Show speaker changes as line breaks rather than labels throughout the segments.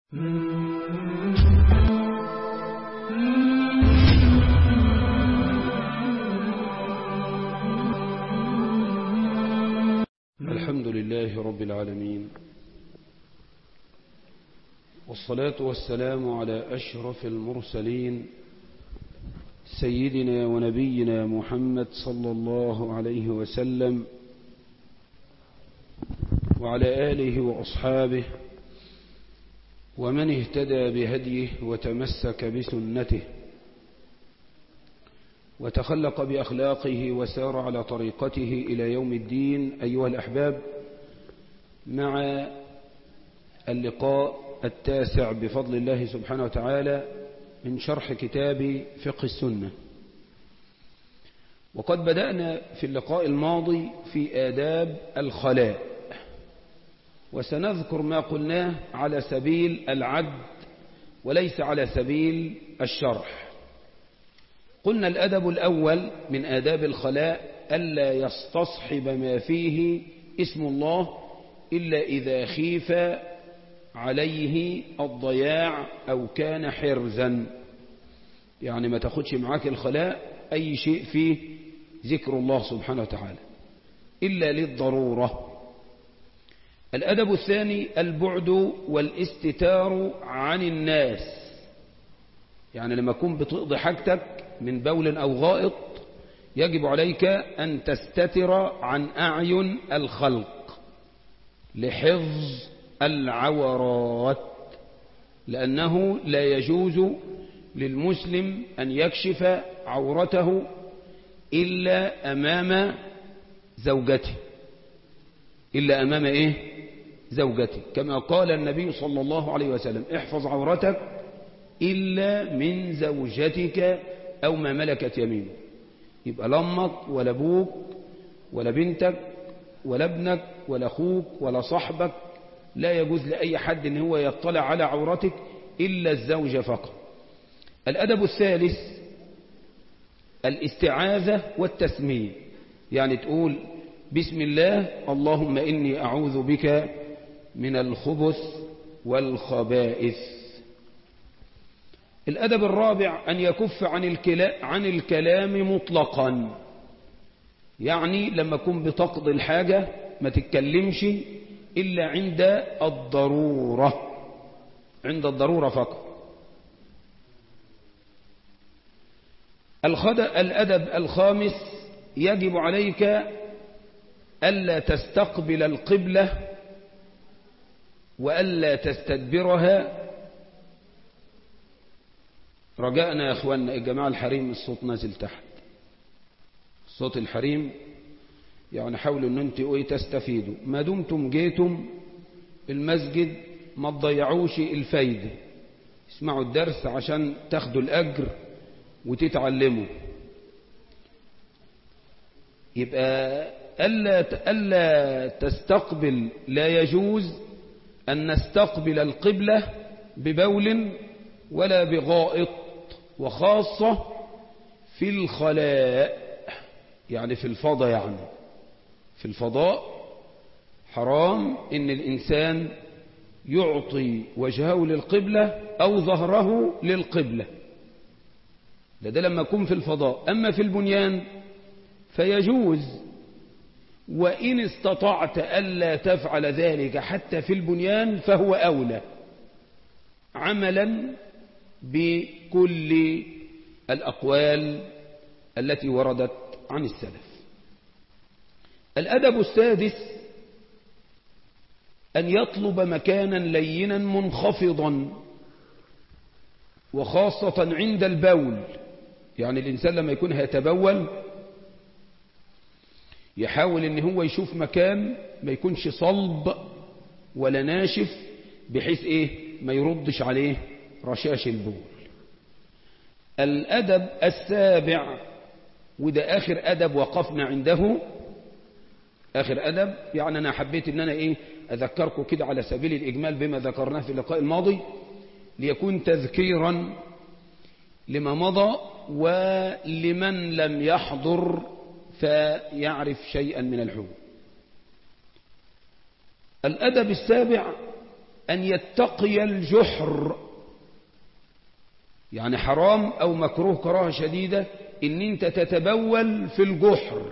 الحمد لله رب العالمين والصلاة والسلام على أشرف المرسلين سيدنا ونبينا محمد صلى الله عليه وسلم وعلى آله وأصحابه ومن اهتدى بهديه وتمسك بسنته وتخلق بأخلاقه وسار على طريقته إلى يوم الدين أيها الأحباب مع اللقاء التاسع بفضل الله سبحانه وتعالى من شرح كتاب فقه السنة وقد بدأنا في اللقاء الماضي في آداب الخلاء وسنذكر ما قلناه على سبيل العد وليس على سبيل الشرح قلنا الأدب الأول من آداب الخلاء ألا يستصحب ما فيه اسم الله إلا إذا خيف عليه الضياع أو كان حرزا يعني ما تاخدش معاك الخلاء أي شيء فيه ذكر الله سبحانه وتعالى إلا للضرورة الأدب الثاني البعد والاستتار عن الناس يعني لما تكون بتقضي حاجتك من بول أو غائط يجب عليك أن تستتر عن أعين الخلق لحفظ العورات لأنه لا يجوز للمسلم أن يكشف عورته إلا أمام زوجته إلا أمام إيه زوجته كما قال النبي صلى الله عليه وسلم احفظ عورتك إلا من زوجتك أو ما ملكت يمينك يبقى لا امك ولا ابوك ولا بنتك ولا ابنك ولا اخوك ولا صاحبك لا يجوز لأي حد ان هو يطلع على عورتك إلا الزوجة فقط الأدب الثالث الاستعاذة والتسمية يعني تقول بسم الله اللهم إني أعوذ بك من الخبث والخبائث الأدب الرابع أن يكف عن, الكلا عن الكلام مطلقا يعني لما تكون بتقضي الحاجة ما تتكلمش إلا عند الضرورة عند الضرورة فقط الأدب الخامس يجب عليك ألا تستقبل القبلة وألا تستدبرها رجاءنا يا أخواننا الجماعة الحريم الصوت نازل تحت صوت الحريم يعني حاولوا أن أنتوا إيه تستفيدوا ما دمتم جيتم المسجد ما تضيعوش الفايدة اسمعوا الدرس عشان تاخدوا الأجر وتتعلموا يبقى ألا, ألا تستقبل لا يجوز أن نستقبل القبلة ببول ولا بغائط وخاصة في الخلاء يعني في الفضاء يعني في الفضاء حرام ان الانسان يعطي وجهه للقبلة او ظهره للقبلة ده, ده لما يكون في الفضاء اما في البنيان فيجوز وإن استطعت ألا تفعل ذلك حتى في البنيان فهو أولى عملا بكل الأقوال التي وردت عن السلف الأدب السادس أن يطلب مكانا لينا منخفضا وخاصة عند البول يعني الإنسان لما يكون هيتبول يحاول ان هو يشوف مكان ما يكونش صلب ولا ناشف بحيث ايه ما يردش عليه رشاش البول الادب السابع وده اخر ادب وقفنا عنده اخر ادب يعني انا حبيت ان انا ايه اذكركم كده على سبيل الاجمال بما ذكرناه في اللقاء الماضي ليكون تذكيرا لما مضى ولمن لم يحضر فيعرف شيئا من الحكم الأدب السابع أن يتقي الجحر يعني حرام أو مكروه كراهة شديدة إن أنت تتبول في الجحر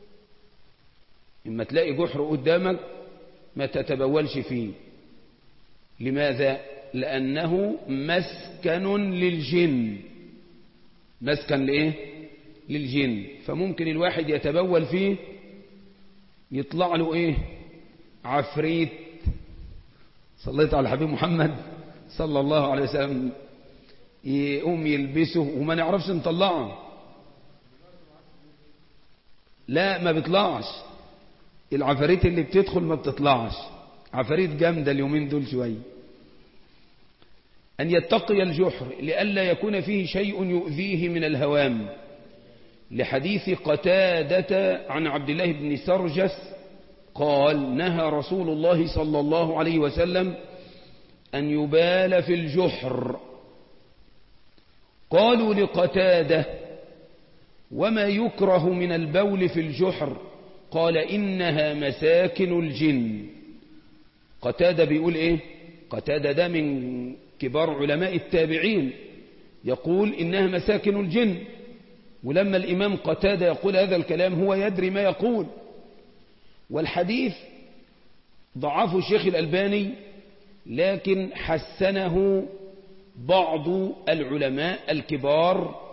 إما تلاقي جحر قدامك ما تتبولش فيه لماذا؟ لأنه مسكن للجن مسكن لإيه؟ للجن فممكن الواحد يتبول فيه يطلع له إيه؟ عفريت صليت على الحبيب محمد صلى الله عليه وسلم يقوم يلبسه وما نعرفش نطلعه لا ما بيطلعش العفاريت اللي بتدخل ما بتطلعش عفاريت جامدة اليومين دول شوية أن يتقي الجحر لئلا يكون فيه شيء يؤذيه من الهوام لحديث قتادة عن عبد الله بن سرجس قال نهى رسول الله صلى الله عليه وسلم أن يبال في الجحر قالوا لقتادة وما يكره من البول في الجحر قال إنها مساكن الجن قتادة بيقول إيه قتادة ده من كبار علماء التابعين يقول إنها مساكن الجن ولما الإمام قتادة يقول هذا الكلام هو يدري ما يقول والحديث ضعفه الشيخ الألباني لكن حسنه بعض العلماء الكبار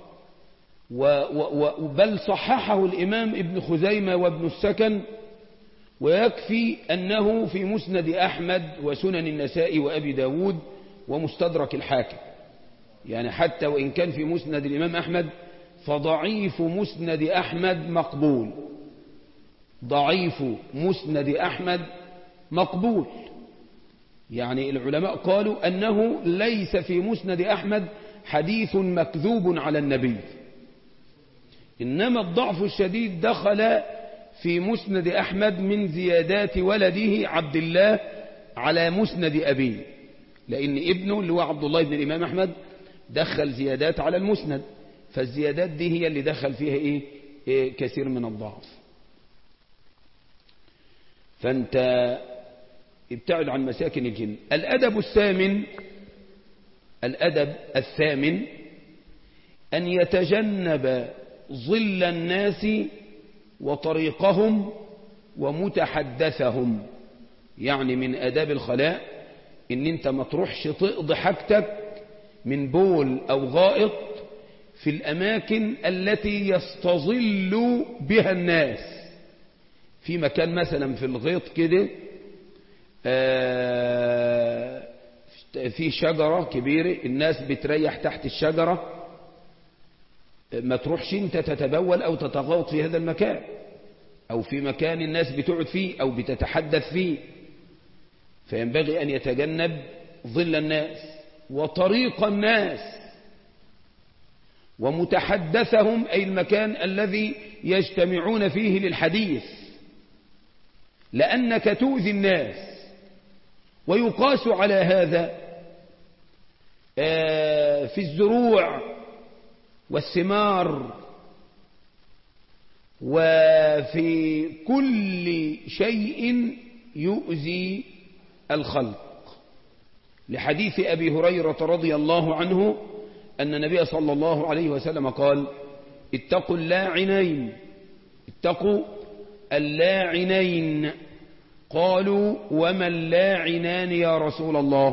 بل صححه الإمام ابن خزيمة وابن السكن ويكفي أنه في مسند أحمد وسنن النساء وأبي داود ومستدرك الحاكم يعني حتى وإن كان في مسند الإمام أحمد فضعيف مسند أحمد مقبول ضعيف مسند أحمد مقبول يعني العلماء قالوا أنه ليس في مسند أحمد حديث مكذوب على النبي إنما الضعف الشديد دخل في مسند أحمد من زيادات ولده عبد الله على مسند أبيه لأن ابنه اللي هو عبد الله بن الإمام أحمد دخل زيادات على المسند فالزيادات دي هي اللي دخل فيها إيه, إيه كثير من الضعف فأنت ابتعد عن مساكن الجن الأدب الثامن الأدب الثامن أن يتجنب ظل الناس وطريقهم ومتحدثهم يعني من أداب الخلاء إن أنت ما تروحش تقضي حاجتك من بول أو غائط في الأماكن التي يستظل بها الناس في مكان مثلا في الغيط كده في شجرة كبيرة الناس بتريح تحت الشجرة ما تروحش انت تتبول او تتغوط في هذا المكان او في مكان الناس بتقعد فيه او بتتحدث فيه فينبغي ان يتجنب ظل الناس وطريق الناس ومتحدثهم اي المكان الذي يجتمعون فيه للحديث لانك تؤذي الناس ويقاس على هذا في الزروع والثمار وفي كل شيء يؤذي الخلق لحديث أبي هريرة رضي الله عنه أن النبي صلى الله عليه وسلم قال اتقوا اللاعنين اتقوا اللاعنين قالوا وما اللاعنان يا رسول الله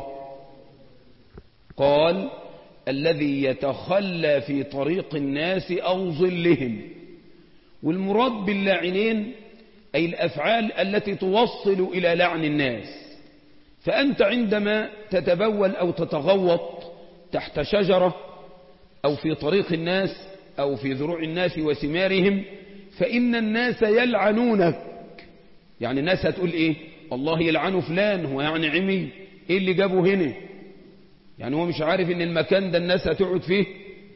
قال الذي يتخلى في طريق الناس أو ظلهم والمراد باللاعنين أي الأفعال التي توصل إلى لعن الناس فأنت عندما تتبول أو تتغوط تحت شجرة أو في طريق الناس أو في ذروع الناس وثمارهم فإن الناس يلعنونك يعني الناس هتقول إيه الله يلعنه فلان هو يعني عمي إيه اللي جابه هنا يعني هو مش عارف ان المكان ده الناس هتقعد فيه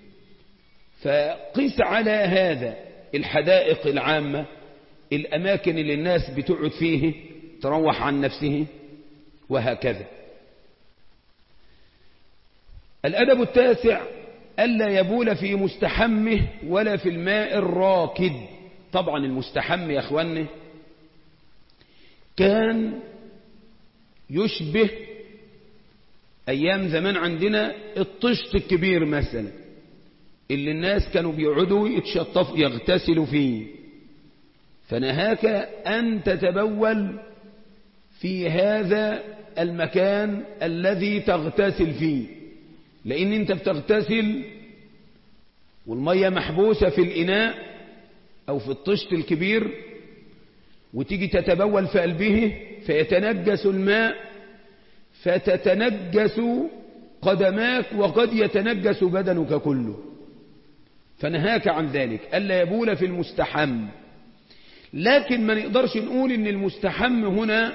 فقس على هذا الحدائق العامة الأماكن اللي الناس بتقعد فيه تروح عن نفسه وهكذا الأدب التاسع ألا يبول في مستحمه ولا في الماء الراكد طبعا المستحم يا أخواني كان يشبه أيام زمان عندنا الطشت الكبير مثلا اللي الناس كانوا بيقعدوا يتشطفوا يغتسلوا فيه فنهاك أن تتبول في هذا المكان الذي تغتسل فيه لأن أنت بتغتسل والمية محبوسة في الإناء أو في الطشت الكبير وتيجي تتبول في قلبه فيتنجس الماء فتتنجس قدماك وقد يتنجس بدنك كله فنهاك عن ذلك ألا يبول في المستحم لكن ما نقدرش نقول ان المستحم هنا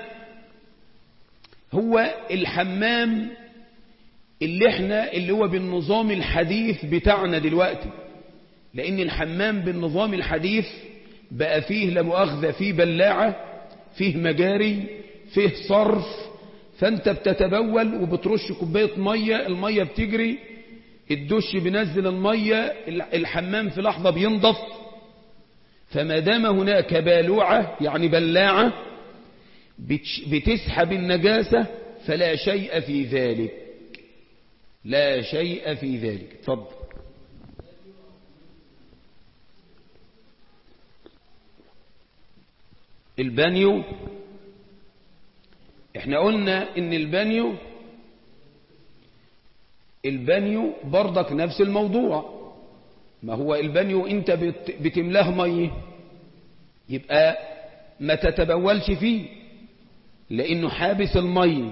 هو الحمام اللي احنا اللي هو بالنظام الحديث بتاعنا دلوقتي لان الحمام بالنظام الحديث بقى فيه لمؤاخذة فيه بلاعة فيه مجاري فيه صرف فانت بتتبول وبترش كوباية مية المية بتجري الدش بينزل المية الحمام في لحظة بينضف فما دام هناك بالوعة يعني بلاعة بتسحب النجاسة فلا شيء في ذلك لا شيء في ذلك تفضل البانيو احنا قلنا ان البانيو البانيو برضك نفس الموضوع ما هو البانيو انت بتملاه ميه يبقى ما تتبولش فيه لانه حابس الميه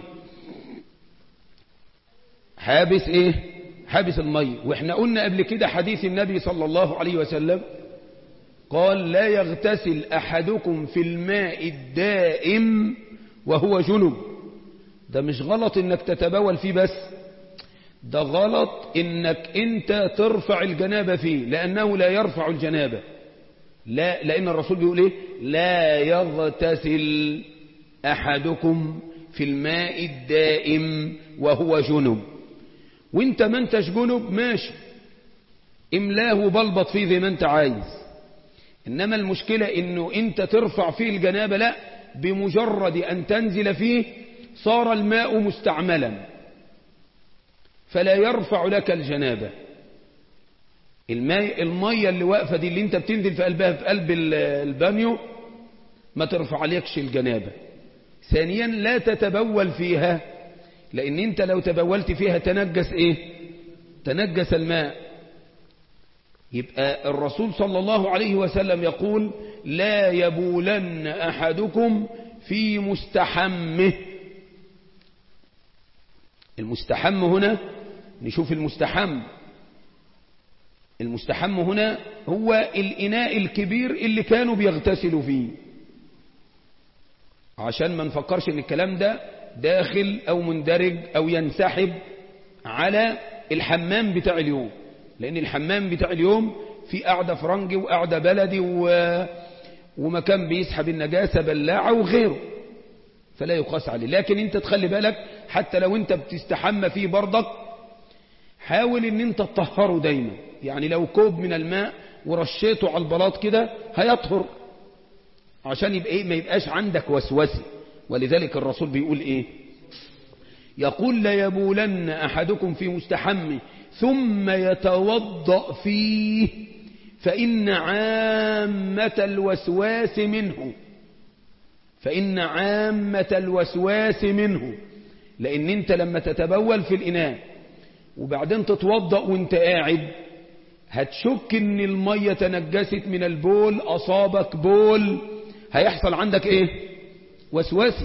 حابس ايه حابس الميه واحنا قلنا قبل كده حديث النبي صلى الله عليه وسلم قال لا يغتسل احدكم في الماء الدائم وهو جنب ده مش غلط انك تتبول فيه بس ده غلط انك انت ترفع الجنابة فيه لانه لا يرفع الجنابة لا لان الرسول بيقول ايه لا يغتسل احدكم في الماء الدائم وهو جنب وانت ما انتش جنب ماشي املاه وبلبط فيه زي ما انت عايز انما المشكلة انه انت ترفع فيه الجنابة لا بمجرد ان تنزل فيه صار الماء مستعملا فلا يرفع لك الجنابة الماء المية اللي واقفة دي اللي انت بتنزل في قلبها في قلب البانيو ما ترفع لكش الجنابة ثانيا لا تتبول فيها لان انت لو تبولت فيها تنجس ايه تنجس الماء يبقى الرسول صلى الله عليه وسلم يقول لا يبولن احدكم في مستحمه المستحم هنا نشوف المستحم المستحم هنا هو الإناء الكبير اللي كانوا بيغتسلوا فيه عشان ما نفكرش ان الكلام ده داخل او مندرج او ينسحب على الحمام بتاع اليوم لان الحمام بتاع اليوم في قاعدة فرنجي وقاعدة بلدي و... ومكان بيسحب النجاسة بلاعة وغيره فلا يقاس عليه لكن انت تخلي بالك حتى لو انت بتستحمى فيه برضك حاول ان انت تطهره دايما يعني لو كوب من الماء ورشيته على البلاط كده هيطهر عشان يبقى ايه ما يبقاش عندك وسوسه ولذلك الرسول بيقول ايه يقول لا يبولن احدكم في مستحمه ثم يتوضأ فيه فإن عامة الوسواس منه فإن عامة الوسواس منه لأن أنت لما تتبول في الإناء وبعدين تتوضأ وانت قاعد هتشك ان المية تنجست من البول أصابك بول هيحصل عندك ايه وسواسي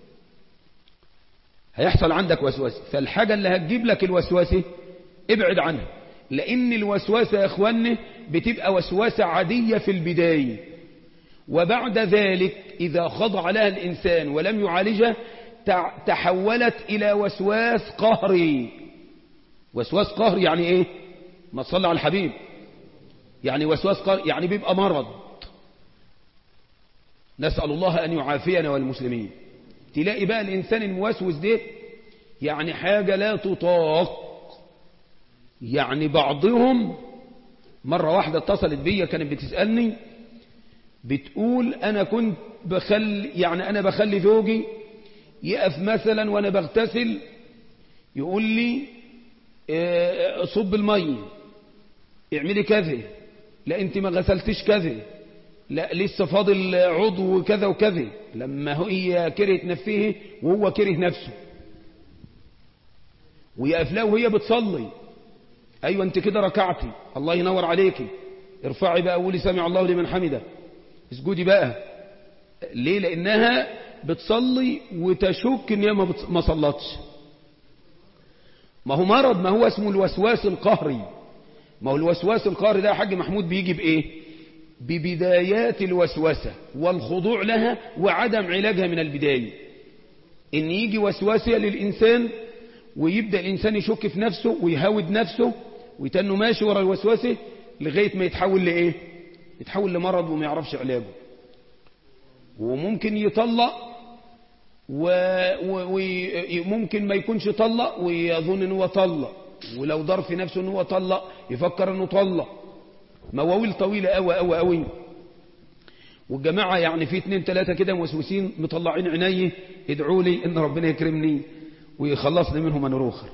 هيحصل عندك وسواسي فالحاجة اللي هتجيب لك الوسواسي ابعد عنها لأن الوسواسة يا اخواني بتبقى وسواسة عادية في البداية وبعد ذلك إذا خضع لها الإنسان ولم يعالجها تحولت إلى وسواس قهري وسواس قهر يعني إيه ما تصلى على الحبيب يعني وسواس قهر يعني بيبقى مرض نسأل الله أن يعافينا والمسلمين تلاقي بقى الإنسان الموسوس ده يعني حاجة لا تطاق يعني بعضهم مرة واحدة اتصلت بيا كانت بتسألني بتقول أنا كنت بخلي يعني أنا بخلي زوجي يقف مثلا وأنا بغتسل يقول لي اه صب المية اعملي كذا لا انت ما غسلتش كذا لا لسه فاضل عضو كذا وكذا لما هي كرهت نفسه وهو كره نفسه وهي قافلاه وهي بتصلي ايوه انت كده ركعتي الله ينور عليكي ارفعي بقى قولي سمع الله لمن حمده اسجدي بقى ليه لانها بتصلي وتشك ان هي ما صلتش ما هو مرض ما هو اسمه الوسواس القهري ما هو الوسواس القهري ده يا حاج محمود بيجي بايه ببدايات الوسوسة والخضوع لها وعدم علاجها من البداية ان يجي وسوسة للإنسان ويبدأ الإنسان يشك في نفسه ويهاود نفسه ويتنه ماشي ورا الوسوسة لغاية ما يتحول لإيه يتحول لمرض وما يعرفش علاجه وممكن يطلق وممكن ما يكونش طلق ويظن انه طلق ولو دار في نفسه انه طلق يفكر انه طلق مواويل طويلة قوي قوي قوي والجماعة يعني في اتنين تلاتة كده موسوسين مطلعين عيني ادعوا لي ان ربنا يكرمني ويخلصني منهم من روخر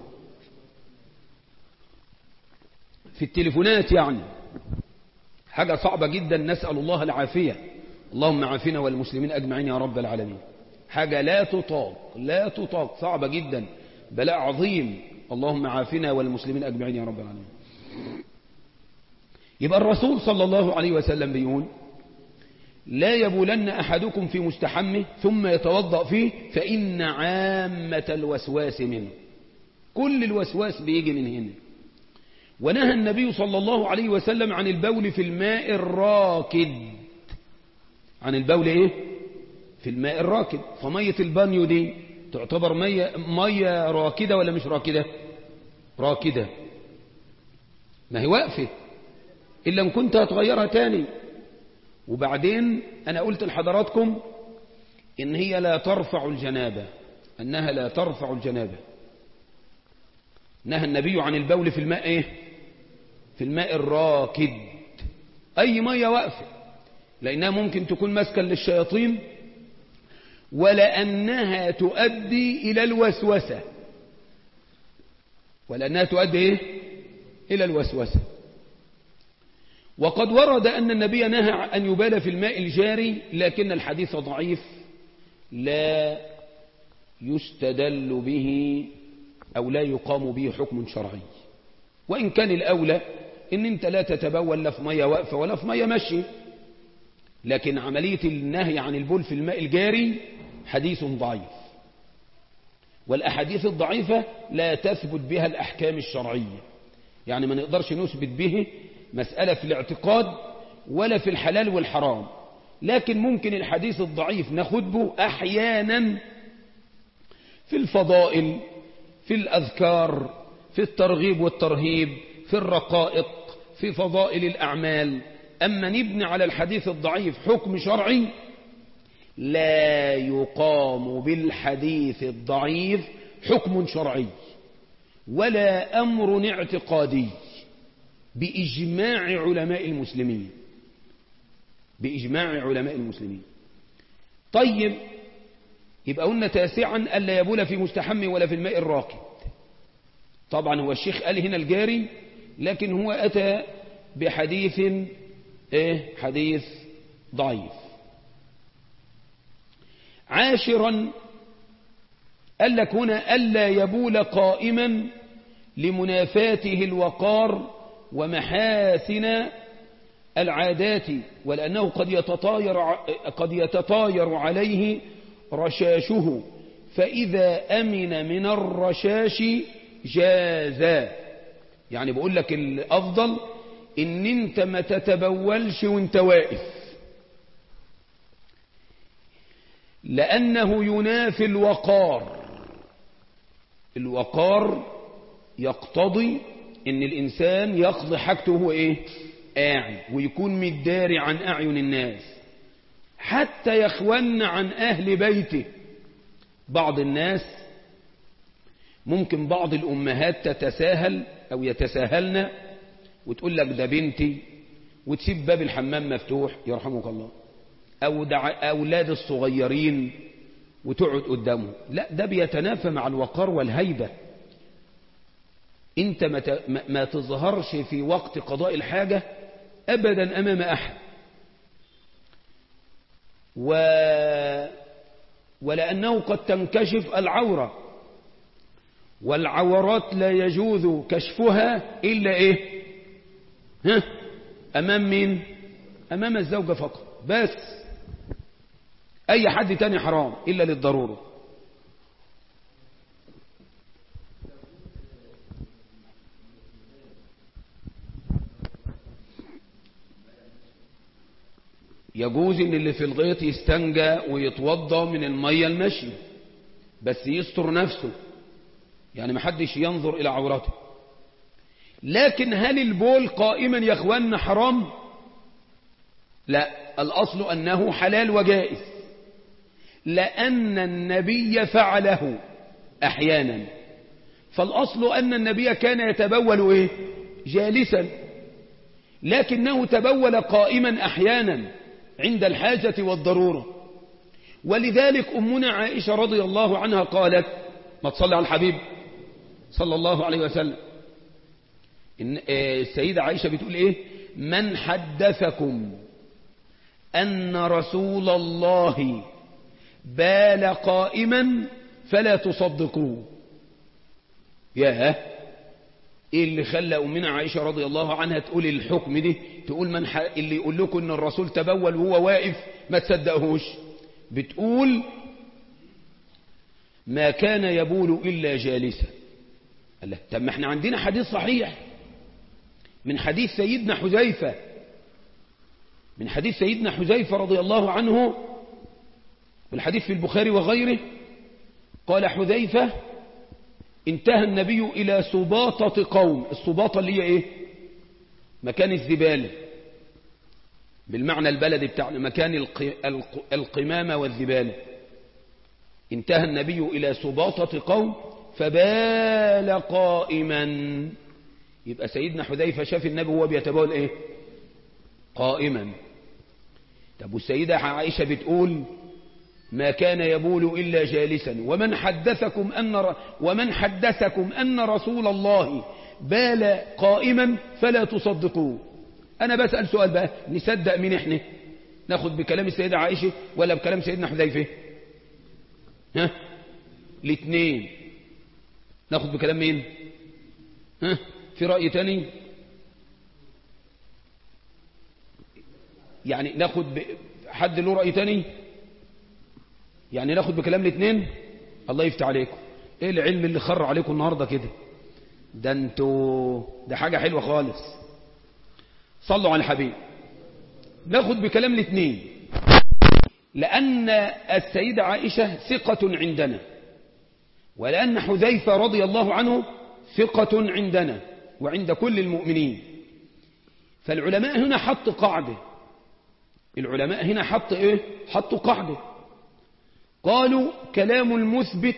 في التليفونات يعني حاجة صعبة جدا نسأل الله العافية اللهم عافنا والمسلمين أجمعين يا رب العالمين حاجة لا تطاق لا تطاق صعبة جدا بلاء عظيم اللهم عافنا والمسلمين أجمعين يا رب العالمين يبقى الرسول صلى الله عليه وسلم بيقول لا يبولن أحدكم في مستحمه ثم يتوضأ فيه فإن عامة الوسواس منه كل الوسواس بيجي من هنا ونهى النبي صلى الله عليه وسلم عن البول في الماء الراكد عن البول ايه في الماء الراكد فمية البانيو دي تعتبر مية, مية راكدة ولا مش راكدة راكدة ما هي واقفة إلا إن كنت هتغيرها تاني وبعدين أنا قلت لحضراتكم إن هي لا ترفع الجنابة أنها لا ترفع الجنابة نهى النبي عن البول في الماء إيه في الماء الراكد أي مية واقفة لأنها ممكن تكون مسكا للشياطين ولأنها تؤدي إلى الوسوسة ولأنها تؤدي إيه؟ إلى الوسوسة وقد ورد أن النبي نهى أن يبال في الماء الجاري لكن الحديث ضعيف لا يستدل به أو لا يقام به حكم شرعي وإن كان الأولى إن أنت لا تتبول لا في مية واقفة ولا في مية مشي لكن عملية النهي عن البول في الماء الجاري حديث ضعيف والأحاديث الضعيفة لا تثبت بها الأحكام الشرعية يعني ما نقدرش نثبت به مسألة في الاعتقاد ولا في الحلال والحرام لكن ممكن الحديث الضعيف ناخد به أحيانا في الفضائل في الأذكار في الترغيب والترهيب في الرقائق في فضائل الأعمال أما نبني على الحديث الضعيف حكم شرعي لا يقام بالحديث الضعيف حكم شرعي ولا أمر اعتقادي بإجماع علماء المسلمين بإجماع علماء المسلمين طيب يبقى قلنا تاسعا ألا يبول في مستحم ولا في الماء الراكد طبعا هو الشيخ قال هنا الجاري لكن هو أتى بحديث ايه حديث ضعيف عاشرا قال لك هنا ألا يبول قائما لمنافاته الوقار ومحاسن العادات ولأنه قد يتطاير, قد يتطاير عليه رشاشه فإذا أمن من الرشاش جاز يعني بقول لك الأفضل ان انت ما تتبولش وانت واقف لأنه ينافي الوقار الوقار يقتضي ان الإنسان يقضي حاجته وهو ايه قاعد ويكون متداري عن أعين الناس حتى يخون عن أهل بيته بعض الناس ممكن بعض الأمهات تتساهل أو يتساهلن وتقول لك ده بنتي وتسيب باب الحمام مفتوح يرحمك الله أو دع أولاد الصغيرين وتقعد قدامه لا ده بيتنافى مع الوقار والهيبة انت ما ت- ما- ما تظهرش في وقت قضاء الحاجة ابدا امام احد و ولأنه قد تنكشف العورة والعورات لا يجوز كشفها إلا إيه ها أمام مين أمام الزوجة فقط بس أي حد تاني حرام إلا للضرورة يجوز ان اللي في الغيط يستنجى ويتوضا من الميه المشي بس يستر نفسه يعني محدش ينظر الى عورته لكن هل البول قائما يا اخواننا حرام لا الاصل انه حلال وجائز لان النبي فعله احيانا فالاصل ان النبي كان يتبول ايه جالسا لكنه تبول قائما احيانا عند الحاجة والضرورة ولذلك أمنا عائشة رضي الله عنها قالت ما تصلي على الحبيب صلى الله عليه وسلم إن آه، السيدة عائشة بتقول إيه من حدثكم أن رسول الله بال قائما فلا تصدقوه ياه ايه اللي خلى امنا عائشة رضي الله عنها تقول الحكم دي تقول من ح... اللي يقول لكم ان الرسول تبول وهو واقف ما تصدقهوش بتقول ما كان يبول الا جالسا قال لها طب ما احنا عندنا حديث صحيح من حديث سيدنا حذيفة من حديث سيدنا حذيفة رضي الله عنه والحديث في البخاري وغيره قال حذيفة انتهى النبي إلى سباطة قوم السباطة اللي هي إيه مكان الزبالة بالمعنى البلدي بتاعنا مكان الق... الق... القمامة والزبالة انتهى النبي إلى سباطة قوم فبال قائما يبقى سيدنا حذيفة شاف النبي وهو بيتبول ايه قائما طب والسيدة عائشة بتقول ما كان يبول إلا جالسا ومن حدثكم أن ر... ومن حدثكم أن رسول الله بال قائما فلا تصدقوه أنا بسأل سؤال بقى نصدق مين إحنا ناخد بكلام السيدة عائشة ولا بكلام سيدنا حذيفة ها الاثنين ناخد بكلام مين ها في رأي تاني يعني ناخد ب... حد له رأي تاني يعني ناخد بكلام الاثنين الله يفتح عليكم ايه العلم اللي خر عليكم النهارده كده ده انتوا ده حاجة حلوة خالص صلوا على الحبيب ناخد بكلام الاثنين لأن السيدة عائشة ثقة عندنا ولأن حذيفة رضي الله عنه ثقة عندنا وعند كل المؤمنين فالعلماء هنا حط قاعدة العلماء هنا حط ايه حطوا قاعدة قالوا كلام المثبت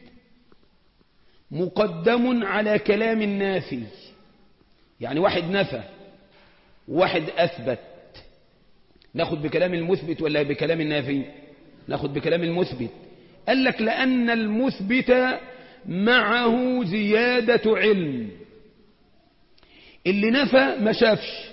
مقدم على كلام النافي يعني واحد نفى وواحد أثبت ناخد بكلام المثبت ولا بكلام النافي ناخد بكلام المثبت قال لك لأن المثبت معه زيادة علم اللي نفى ما شافش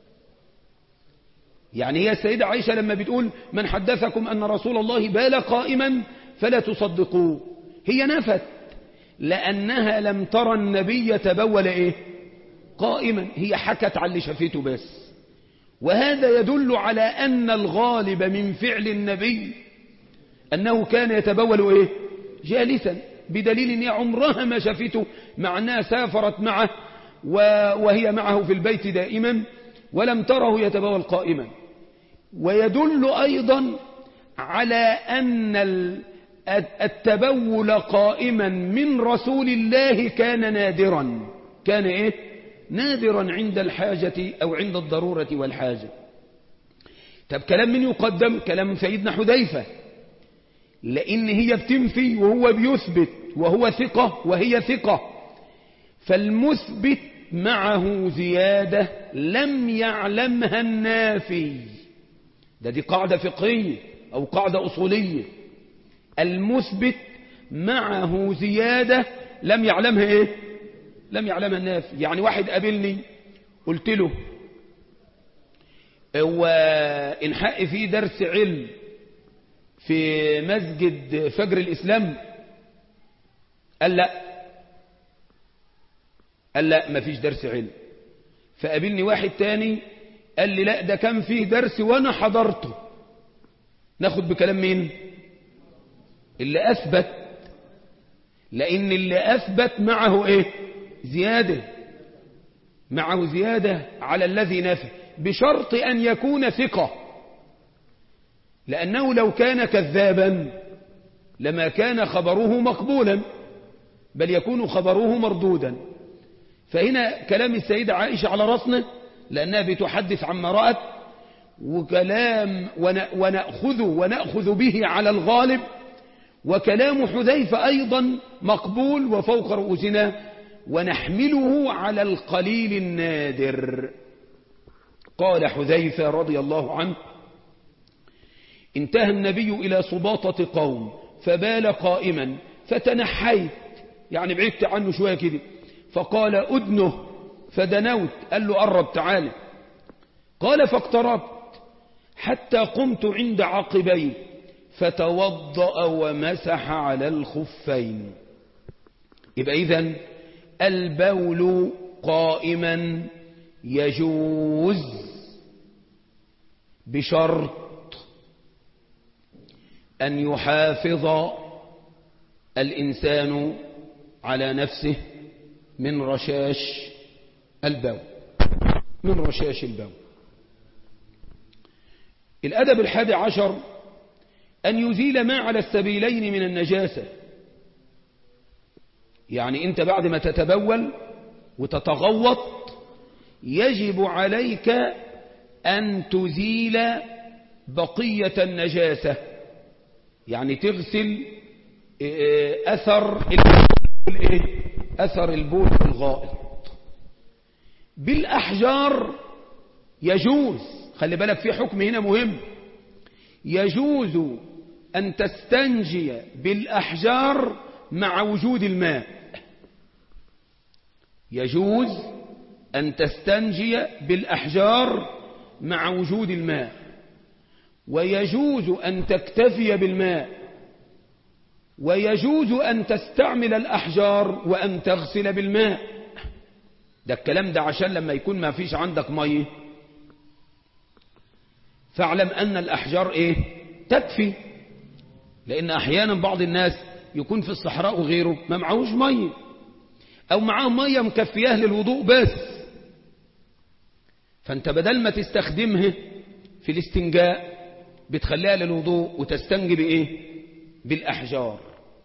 يعني هي السيدة عائشة لما بتقول من حدثكم أن رسول الله بال قائما فلا تصدقوه هي نفت لأنها لم ترى النبي تبول إيه قائما هي حكت على اللي شافته بس وهذا يدل على أن الغالب من فعل النبي أنه كان يتبول إيه جالسا بدليل أن عمرها ما شافته مع أنها سافرت معه وهي معه في البيت دائما ولم تره يتبول قائما ويدل أيضا على أن التبول قائما من رسول الله كان نادرا كان إيه نادرا عند الحاجة أو عند الضرورة والحاجة طب كلام من يقدم كلام سيدنا حذيفة لأن هي بتنفي وهو بيثبت وهو ثقة وهي ثقة فالمثبت معه زيادة لم يعلمها النافي ده دي قاعدة فقهية أو قاعدة أصولية المثبت معه زيادة لم يعلمها إيه لم يعلمها الناس يعني واحد قابلني قلت له هو إن حق فيه درس علم في مسجد فجر الإسلام قال لا قال لا ما فيش درس علم فقابلني واحد تاني قال لي لا ده كان فيه درس وانا حضرته ناخد بكلام مين اللي اثبت لان اللي اثبت معه ايه زيادة معه زيادة على الذي نفى بشرط ان يكون ثقة لانه لو كان كذابا لما كان خبره مقبولا بل يكون خبره مردودا فهنا كلام السيدة عائشة على رأسنا لأنها بتحدث عما رأت وكلام ونأخذ ونأخذ به على الغالب وكلام حذيفة أيضا مقبول وفوق رؤوسنا ونحمله على القليل النادر قال حذيفة رضي الله عنه انتهى النبي إلى صباطة قوم فبال قائما فتنحيت يعني بعدت عنه شوية كده فقال أدنه فدنوت قال له قرب تعالى قال فاقتربت حتى قمت عند عقبيه فتوضأ ومسح على الخفين يبقى إذن البول قائما يجوز بشرط أن يحافظ الإنسان على نفسه من رشاش البول من رشاش البول الأدب الحادي عشر أن يزيل ما على السبيلين من النجاسة يعني أنت بعد ما تتبول وتتغوط يجب عليك أن تزيل بقية النجاسة يعني تغسل أثر البول أثر البول في الغائط بالأحجار يجوز خلي بالك في حكم هنا مهم يجوز أن تستنجي بالأحجار مع وجود الماء يجوز أن تستنجي بالأحجار مع وجود الماء ويجوز أن تكتفي بالماء ويجوز أن تستعمل الأحجار وأن تغسل بالماء ده الكلام ده عشان لما يكون ما فيش عندك مية فاعلم أن الأحجار إيه تكفي لأن أحيانا بعض الناس يكون في الصحراء وغيره ما معهوش مية أو معاه مية مكفياه للوضوء بس فأنت بدل ما تستخدمها في الاستنجاء بتخليها للوضوء وتستنجي بإيه بالأحجار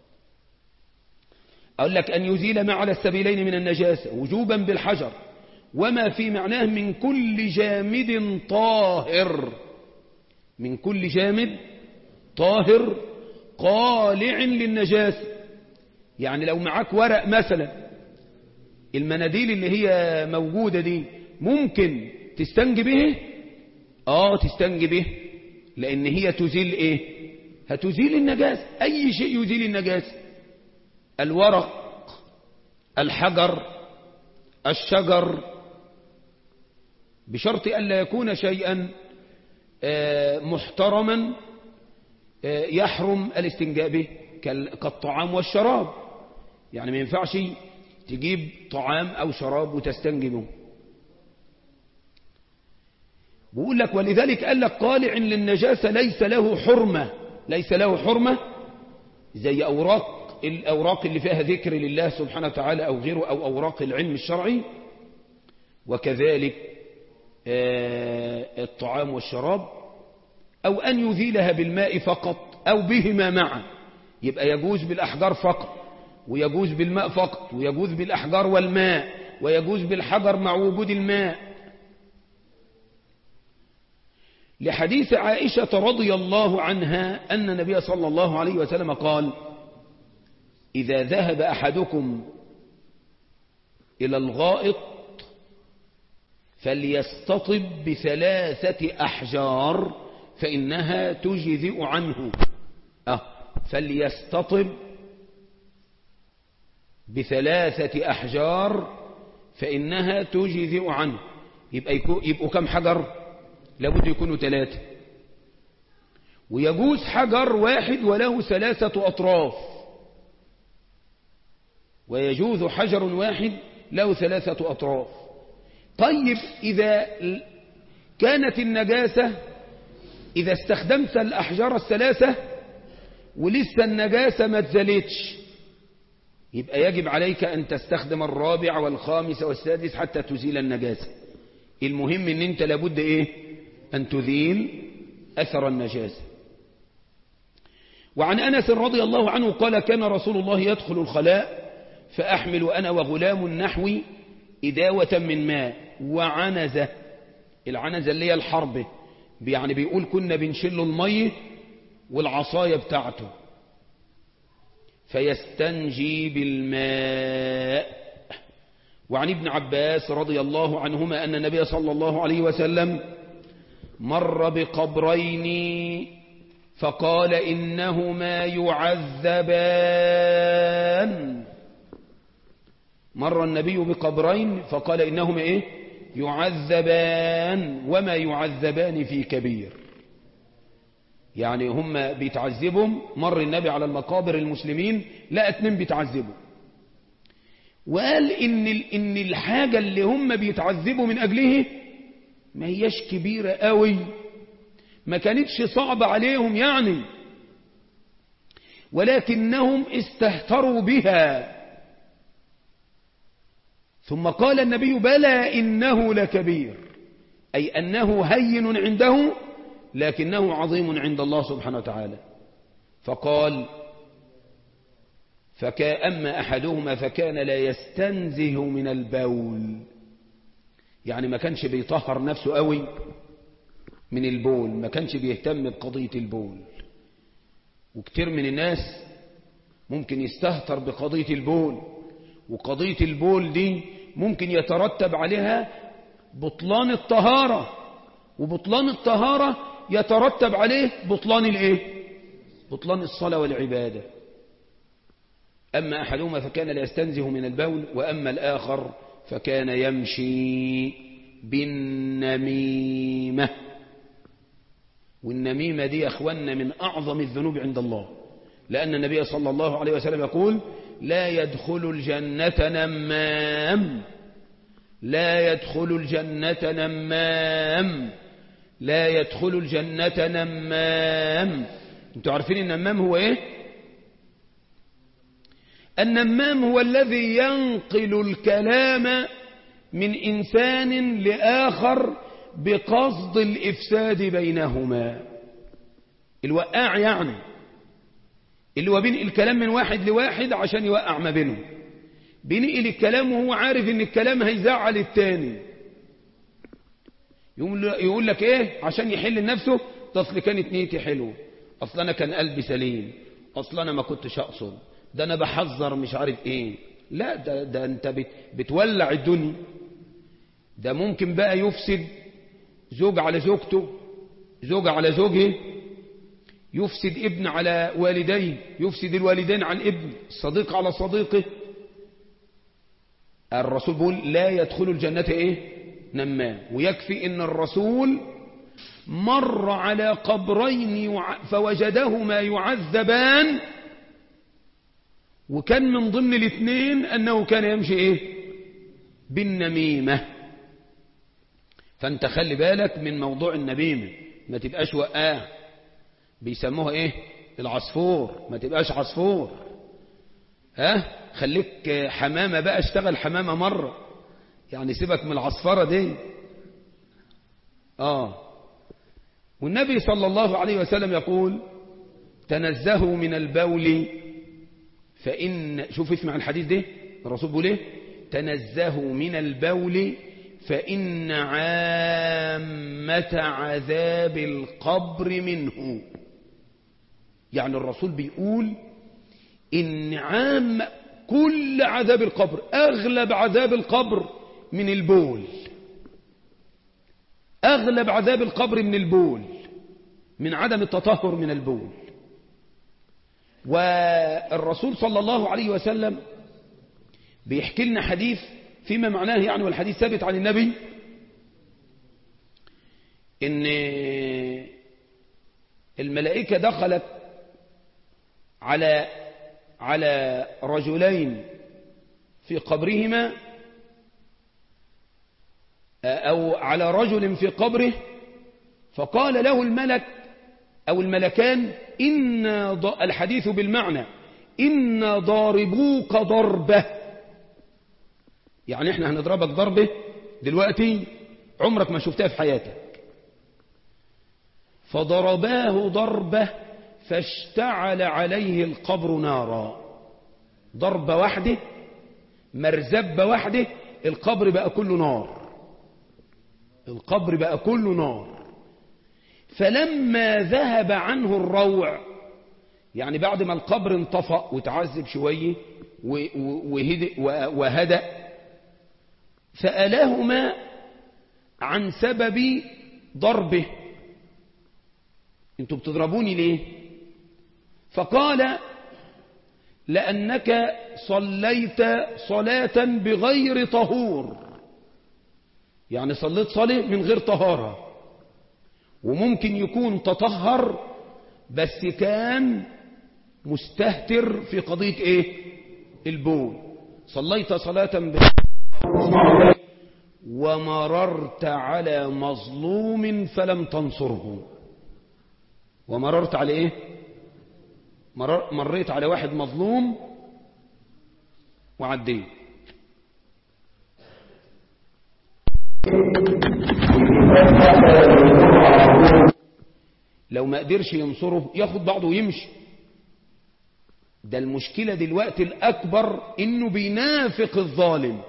أقول لك أن يزيل ما على السبيلين من النجاسة وجوبا بالحجر وما في معناه من كل جامد طاهر من كل جامد طاهر قالع للنجاسة يعني لو معاك ورق مثلا المناديل اللي هي موجودة دي ممكن تستنجي به اه تستنجي به لان هي تزيل ايه هتزيل النجاسة اي شيء يزيل النجاسة الورق الحجر الشجر بشرط ألا يكون شيئا محترما يحرم الاستنجاء به كالطعام والشراب يعني ما ينفعش تجيب طعام أو شراب وتستنجي به بقول لك ولذلك قال لك قالع للنجاسة ليس له حرمة ليس له حرمة زي أوراق الأوراق اللي فيها ذكر لله سبحانه وتعالى أو غيره أو أوراق العلم الشرعي وكذلك الطعام والشراب أو أن يزيلها بالماء فقط أو بهما معا يبقى يجوز بالأحجار فقط ويجوز بالماء فقط ويجوز بالأحجار والماء ويجوز بالحجر مع وجود الماء لحديث عائشة رضي الله عنها أن النبي صلى الله عليه وسلم قال إذا ذهب أحدكم إلى الغائط فليستطب بثلاثة أحجار فإنها تجزئ عنه أه فليستطب بثلاثة أحجار فإنها تجزئ عنه يبقى يكو يبقوا كم حجر لابد يكونوا ثلاثة ويجوز حجر واحد وله ثلاثة أطراف ويجوز حجر واحد له ثلاثة أطراف طيب إذا كانت النجاسة إذا استخدمت الأحجار الثلاثة ولسه النجاسة ما تزلتش يبقى يجب عليك أن تستخدم الرابع والخامس والسادس حتى تزيل النجاسة المهم أن أنت لابد إيه أن تزيل أثر النجاسة وعن أنس رضي الله عنه قال كان رسول الله يدخل الخلاء فأحمل أنا وغلام نحوي إداوة من ماء وعنزة العنزة اللي هي الحربة يعني بيقول كنا بنشل المية والعصاية بتاعته فيستنجي بالماء وعن ابن عباس رضي الله عنهما أن النبي صلى الله عليه وسلم مر بقبرين فقال إنهما يعذبان مر النبي بقبرين فقال إنهما إيه يعذبان وما يعذبان في كبير يعني هم بيتعذبهم مر النبي على المقابر المسلمين لا اتنين بيتعذبوا وقال إن, إن الحاجة اللي هم بيتعذبوا من أجله ما هيش كبيرة قوي ما كانتش صعبة عليهم يعني ولكنهم استهتروا بها ثم قال النبي بلى إنه لكبير أي أنه هين عنده لكنه عظيم عند الله سبحانه وتعالى فقال فكأما أحدهما فكان لا يستنزه من البول يعني ما كانش بيطهر نفسه قوي من البول ما كانش بيهتم بقضية البول وكتير من الناس ممكن يستهتر بقضية البول وقضية البول دي ممكن يترتب عليها بطلان الطهارة وبطلان الطهارة يترتب عليه بطلان الايه بطلان الصلاة والعبادة أما أحدهما فكان لا يستنزه من البول وأما الآخر فكان يمشي بالنميمة والنميمة دي يا أخوانا من أعظم الذنوب عند الله لأن النبي صلى الله عليه وسلم يقول لا يدخل الجنة نمام لا يدخل الجنة نمام لا يدخل الجنة نمام انتوا عارفين النمام هو ايه النمام هو الذي ينقل الكلام من إنسان لآخر بقصد الإفساد بينهما الوقاع يعني اللي هو بينقل الكلام من واحد لواحد عشان يوقع ما بينهم بينقل الكلام وهو عارف ان الكلام هيزعل التاني يقول لك ايه عشان يحل لنفسه اصل كانت نيتي حلوه اصل انا كان قلبي سليم اصل انا ما كنتش اقصد ده انا بحذر مش عارف ايه لا ده, ده انت بت بتولع الدنيا ده ممكن بقى يفسد زوج على زوجته زوج على زوجه يفسد ابن على والديه يفسد الوالدين عن ابن الصديق على صديقه الرسول بيقول لا يدخل الجنة ايه نمام ويكفي ان الرسول مر على قبرين فوجدهما يعذبان وكان من ضمن الاثنين انه كان يمشي ايه بالنميمة فانت خلي بالك من موضوع النميمة ما تبقاش وقاه بيسموها ايه العصفور ما تبقاش عصفور ها خليك حمامة بقى اشتغل حمامة مرة يعني سيبك من العصفرة دي اه والنبي صلى الله عليه وسلم يقول تنزهوا من البول فإن شوف اسمع الحديث ده الرسول بيقول ايه تنزهوا من البول فإن عامة عذاب القبر منه يعني الرسول بيقول إن عام كل عذاب القبر أغلب عذاب القبر من البول أغلب عذاب القبر من البول من عدم التطهر من البول والرسول صلى الله عليه وسلم بيحكي لنا حديث فيما معناه يعني والحديث ثابت عن النبي ان الملائكة دخلت على على رجلين في قبرهما أو على رجل في قبره فقال له الملك أو الملكان إن الحديث بالمعنى إن ضاربوك ضربة يعني احنا هنضربك ضربة دلوقتي عمرك ما شفتها في حياتك فضرباه ضربة فاشتعل عليه القبر نارا ضربة واحدة مرزبة واحدة القبر بقى كله نار القبر بقى كله نار فلما ذهب عنه الروع يعني بعد ما القبر انطفأ وتعذب شوية وهدأ سألهما عن سبب ضربه انتوا بتضربوني ليه فقال لأنك صليت صلاة بغير طهور يعني صليت صلاة من غير طهارة وممكن يكون تطهر بس كان مستهتر في قضية ايه البول صليت صلاة بغير ومررت على مظلوم فلم تنصره ومررت على ايه مرر مريت على واحد مظلوم وعديت لو ما قدرش ينصره ياخد بعضه ويمشي ده المشكلة دلوقتي الأكبر إنه بينافق الظالم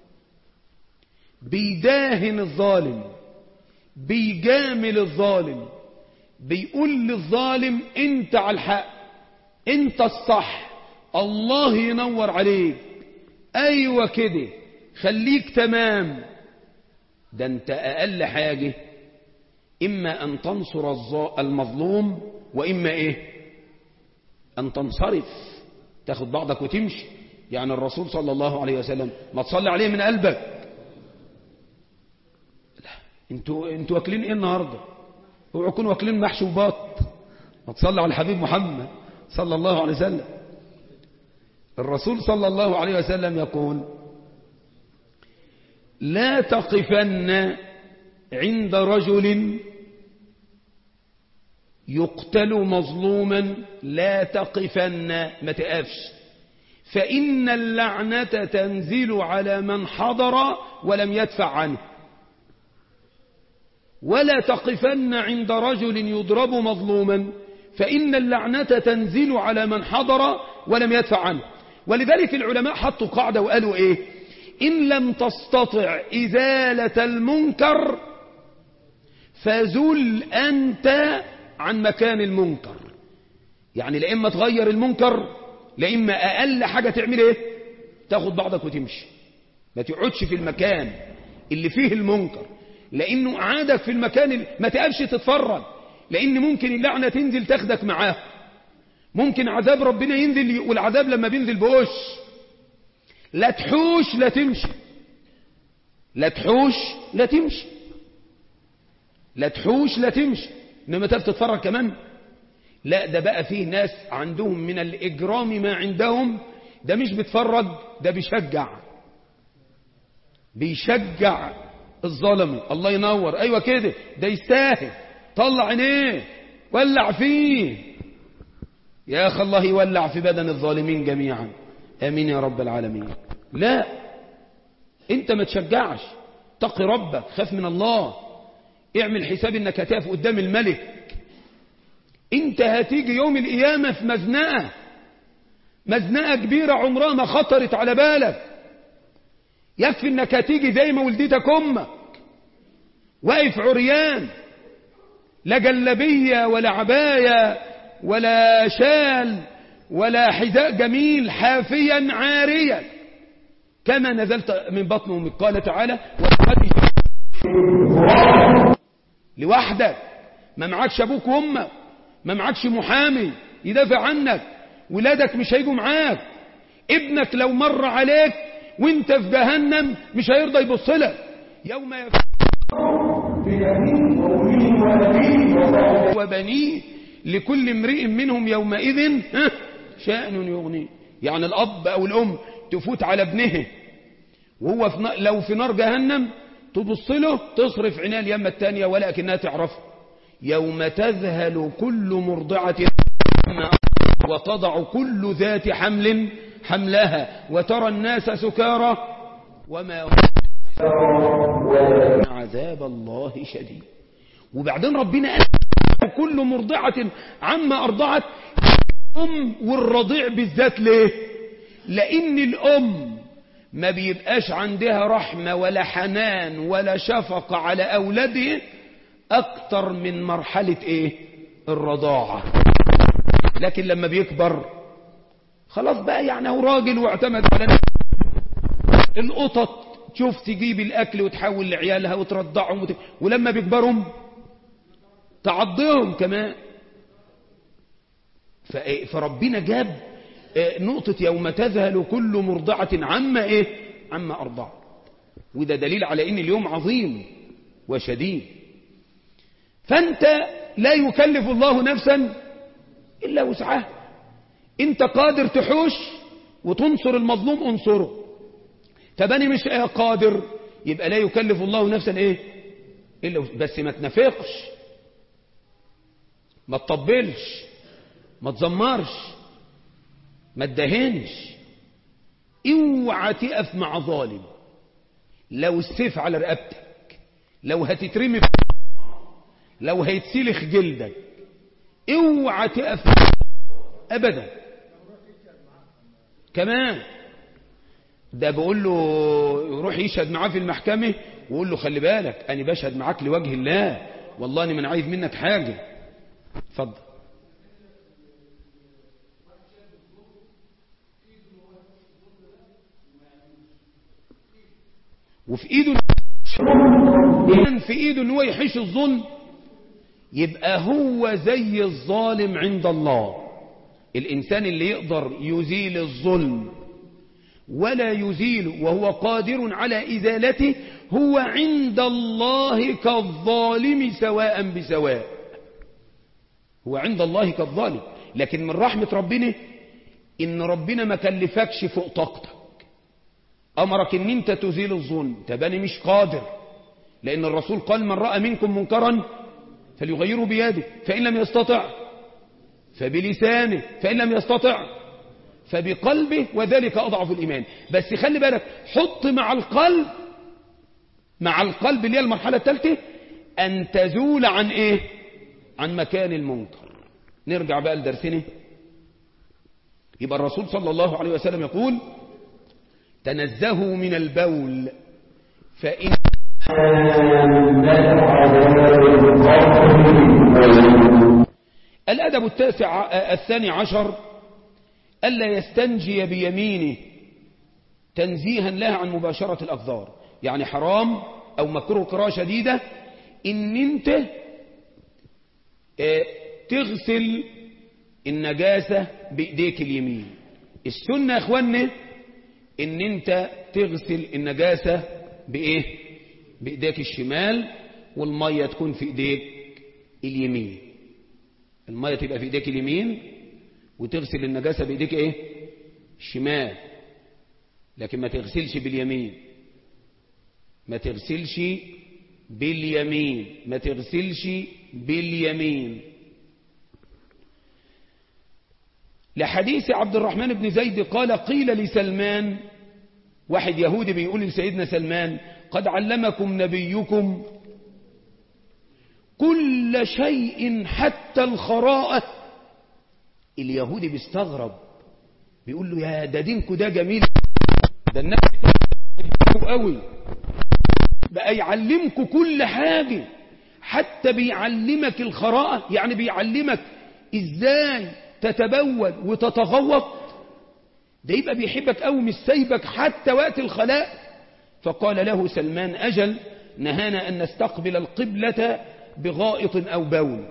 بيداهن الظالم بيجامل الظالم بيقول للظالم انت على الحق انت الصح الله ينور عليك ايوه كده خليك تمام ده انت اقل حاجة اما ان تنصر المظلوم واما ايه ان تنصرف تاخد بعضك وتمشي يعني الرسول صلى الله عليه وسلم ما تصلي عليه من قلبك لا انتوا انتوا واكلين ايه النهارده اوعوا تكونوا واكلين محشي وبط ما تصلي على الحبيب محمد صلى الله عليه وسلم الرسول صلى الله عليه وسلم يقول لا تقفن عند رجل يقتل مظلوما لا تقفن ما تقفش فإن اللعنة تنزل على من حضر ولم يدفع عنه ولا تقفن عند رجل يضرب مظلوما فإن اللعنة تنزل على من حضر ولم يدفع عنه ولذلك العلماء حطوا قاعدة وقالوا إيه إن لم تستطع إزالة المنكر فزل أنت عن مكان المنكر يعني لإما تغير المنكر لإما أقل حاجة تعمل إيه تاخد بعضك وتمشي ما تقعدش في المكان اللي فيه المنكر لأنه قعادك في المكان ما تقفش تتفرج لأن ممكن اللعنة تنزل تاخدك معاه ممكن عذاب ربنا ينزل والعذاب لما بينزل بوش لا تحوش لا تمشي لا تحوش لا تمشي لا تحوش لا تمشي انما تف تتفرج كمان لا ده بقى فيه ناس عندهم من الإجرام ما عندهم ده مش بيتفرج ده بيشجع بيشجع الظلم الله ينور ايوه كده ده يستاهل طلع عينيه ولع فيه يا اخي الله يولع في بدن الظالمين جميعا امين يا رب العالمين لا انت ما تشجعش تقي ربك خاف من الله اعمل حساب انك هتقف قدام الملك انت هتيجي يوم القيامة في مزنقة مزنقة كبيرة عمرها ما خطرت على بالك يكفي انك هتيجي زي ما ولدتك امك واقف عريان لا جلبية ولا عباية ولا شال ولا حذاء جميل حافيا عاريا كما نزلت من بطن امك قال تعالى لوحدك ما معكش ابوك وامك ما معكش محامي يدافع عنك ولادك مش هيجوا معاك ابنك لو مر عليك وانت في جهنم مش هيرضى يبص لك يوم وبنيه لكل امرئ منهم يومئذ شأن يغنيه يعني الأب أو الأم تفوت على ابنه وهو في لو في نار جهنم تبص له تصرف عينها اليمة التانية ولكنها تعرفه يوم تذهل كل مرضعة وتضع كل ذات حمل حملها وترى الناس سكارى وما عذاب الله شديد وبعدين ربنا قال كل مرضعة عما أرضعت الأم والرضيع بالذات ليه لأن الأم ما بيبقاش عندها رحمة ولا حنان ولا شفقة على أولادها أكتر من مرحلة إيه الرضاعة لكن لما بيكبر خلاص بقى يعني هو راجل واعتمد على نفسه القطط تشوف تجيب الأكل وتحول لعيالها وترضعهم وت... ولما بيكبرهم تعضيهم كمان ف... فربنا جاب نقطة يوم تذهل كل مرضعة عما إيه عما أرضع وده دليل على إن اليوم عظيم وشديد فأنت لا يكلف الله نفسا إلا وسعها أنت قادر تحوش وتنصر المظلوم انصره طب أنا مش قادر يبقى لا يكلف الله نفسا إيه إلا بس ما تنفقش ما تطبلش ما تزمرش ما تدهنش اوعى تقف مع ظالم لو السيف على رقبتك لو هتترمي في لو هيتسلخ جلدك اوعى تقف ابدا كمان ده بقول له يروح يشهد معاه في المحكمة ويقول له خلي بالك انا بشهد معاك لوجه الله والله انا من عايز منك حاجة اتفضل وفي ايده في ايده ان هو يحيش الظلم يبقى هو زي الظالم عند الله الانسان اللي يقدر يزيل الظلم ولا يزيل وهو قادر على ازالته هو عند الله كالظالم سواء بسواء هو عند الله كالظالم لكن من رحمة ربنا ان ربنا ما كلفكش فوق طاقتك أمرك أن أنت تزيل الظلم تباني مش قادر لأن الرسول قال من رأى منكم منكرا فليغيره بيده فإن لم يستطع فبلسانه فإن لم يستطع فبقلبه وذلك أضعف الإيمان بس خلي بالك حط مع القلب مع القلب اللي هي المرحلة الثالثة أن تزول عن إيه عن مكان المنكر نرجع بقى لدرسنا يبقى الرسول صلى الله عليه وسلم يقول تنزهوا من البول فإن الأدب التاسع الثاني عشر ألا يستنجي بيمينه تنزيها لها عن مباشرة الأقدار يعني حرام أو مكروه قراءة شديدة إن أنت تغسل النجاسة بإيديك اليمين السنة يا أخواننا ان انت تغسل النجاسة بايه بايديك الشمال والمية تكون في ايديك اليمين المية تبقى في ايديك اليمين وتغسل النجاسة بايديك ايه الشمال لكن ما تغسلش باليمين ما تغسلش باليمين ما تغسلش باليمين لحديث عبد الرحمن بن زيد قال قيل لسلمان واحد يهودي بيقول لسيدنا سلمان قد علمكم نبيكم كل شيء حتى الخراءة اليهودي بيستغرب بيقول له يا ده دينكو ده جميل ده الناس قوي بقى يعلمكم كل حاجة حتى بيعلمك الخراءة يعني بيعلمك ازاي تتبول وتتغوط ده يبقى بيحبك أو مش سايبك حتى وقت الخلاء فقال له سلمان أجل نهانا أن نستقبل القبلة بغائط أو بول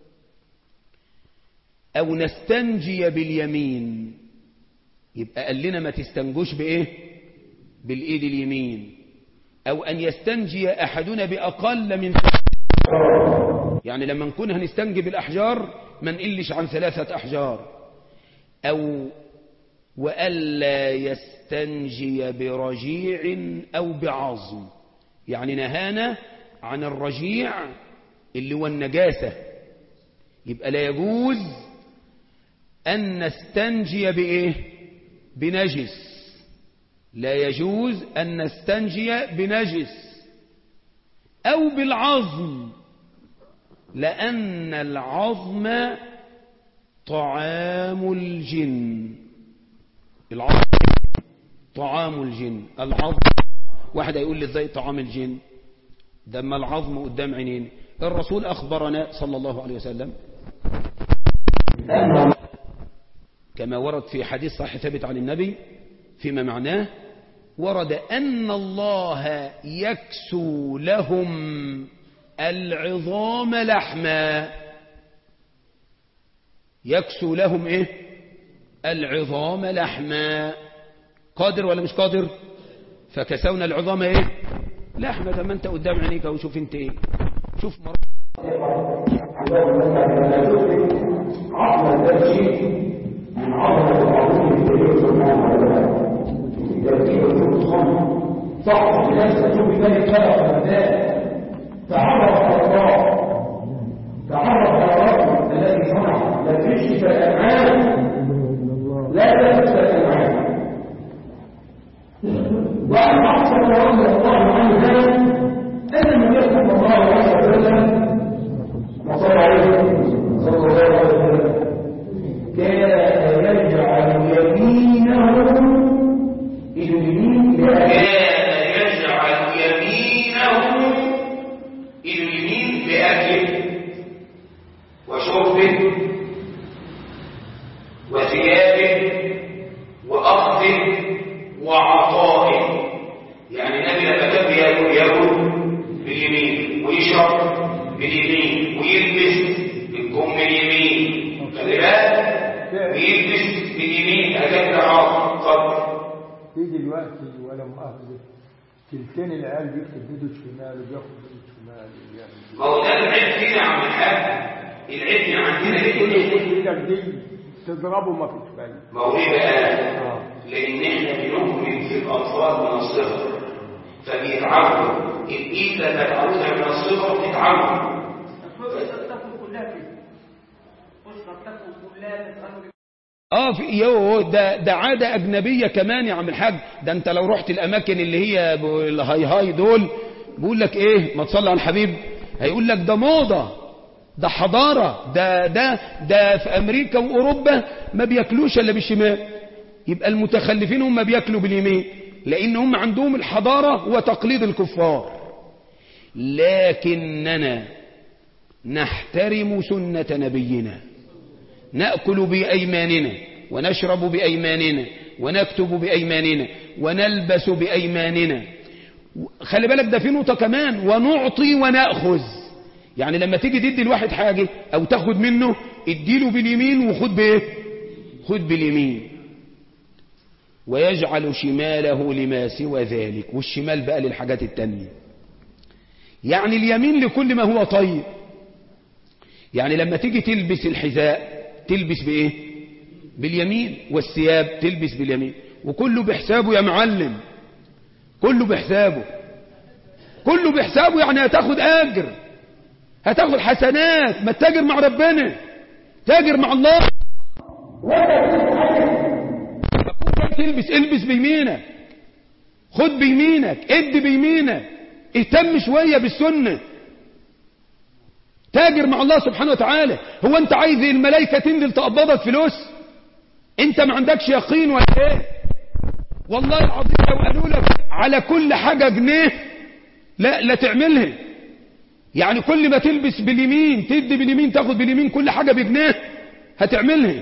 أو نستنجي باليمين يبقى قال لنا ما تستنجوش بإيه بالإيد اليمين أو أن يستنجي أحدنا بأقل من يعني لما نكون هنستنجي بالأحجار ما نقلش عن ثلاثة أحجار أو وألا يستنجي برجيع أو بعظم يعني نهانا عن الرجيع اللي هو النجاسة يبقى لا يجوز أن نستنجي بإيه بنجس لا يجوز أن نستنجي بنجس أو بالعظم لأن العظم طعام الجن العظم طعام الجن العظم واحد يقول لي ازاي طعام الجن ده ما العظم قدام عينين الرسول أخبرنا صلى الله عليه وسلم كما ورد في حديث صحيح ثابت عن النبي فيما معناه ورد أن الله يكسو لهم العظام لحما يكسو لهم ايه العظام لحما قادر ولا مش قادر فكسونا العظام ايه لحما ده ما انت قدام عينيك وشوف انت ايه شوف مرة
عظم ده شيء من عظمة العظيم في ترتيب الخمر صح الناس تشوف ذلك خلق الناس تعرف على الله تعرف على ربه الذي صنع لا تكشف الأمعان لا تكشف الأمعان وأن أحسن رضي الله عنها أن النبي صلى الله عليه وسلم وصلى عليه صلى الله عليه وسلم كان يجعل يمينه اليمين
كان يجعل يمينه اليمين بأكله وشربه وثيابه وأخذه وعطائه يعني النبي لما كان بياكل ياكل باليمين ويشرب باليمين ويلبس بالكم اليمين خلي بالك ويلبس باليمين هكذا عاطل اتفضل
في دلوقتي ولا مؤاخذة تلتين العيال بيكتب بيده الشمال وبياخد بيده الشمال ويعمل
ما هو ده العيب فينا يا عم الحاج العيب عندنا
كده كل
ايه
ايدك دي تضربه ما فيش فايدة
ما هو ايه بقى
اه
لان احنا بنكمل في الاطفال من الصغر فبيتعودوا الايد لما تعودها من الصغر بتتعود اه في يو ده ده عاده اجنبيه كمان يا عم الحاج ده انت لو رحت الاماكن اللي هي ب- الهاي هاي دول بيقول لك ايه ما تصلي على الحبيب هيقول لك ده موضه ده حضاره ده ده ده في امريكا واوروبا ما بياكلوش الا بالشمال يبقى المتخلفين هم بياكلوا باليمين لان هم عندهم الحضاره وتقليد الكفار لكننا نحترم سنه نبينا نأكل بأيماننا ونشرب بأيماننا ونكتب بأيماننا ونلبس بأيماننا خلي بالك ده في نقطة كمان ونعطي ونأخذ يعني لما تيجي تدي الواحد حاجة أو تاخد منه اديله باليمين وخد بإيه خد باليمين ويجعل شماله لما سوى ذلك والشمال بقى للحاجات التانية يعني اليمين لكل ما هو طيب يعني لما تيجي تلبس الحذاء تلبس بايه باليمين والثياب تلبس باليمين وكله بحسابه يا معلم كله بحسابه كله بحسابه يعني هتاخد اجر هتاخد حسنات ما تتاجر مع ربنا تاجر مع الله فكون جاي تلبس البس بيمينك خد بيمينك ادي بيمينك اهتم شوية بالسنة تاجر مع الله سبحانه وتعالى هو انت عايز الملائكة تنزل تقبضك فلوس انت ما عندكش يقين ولا ايه والله العظيم لو قالوا لك على كل حاجة جنيه لا لا تعملها يعني كل ما تلبس باليمين تدي باليمين تاخد باليمين كل حاجة بجنيه هتعملها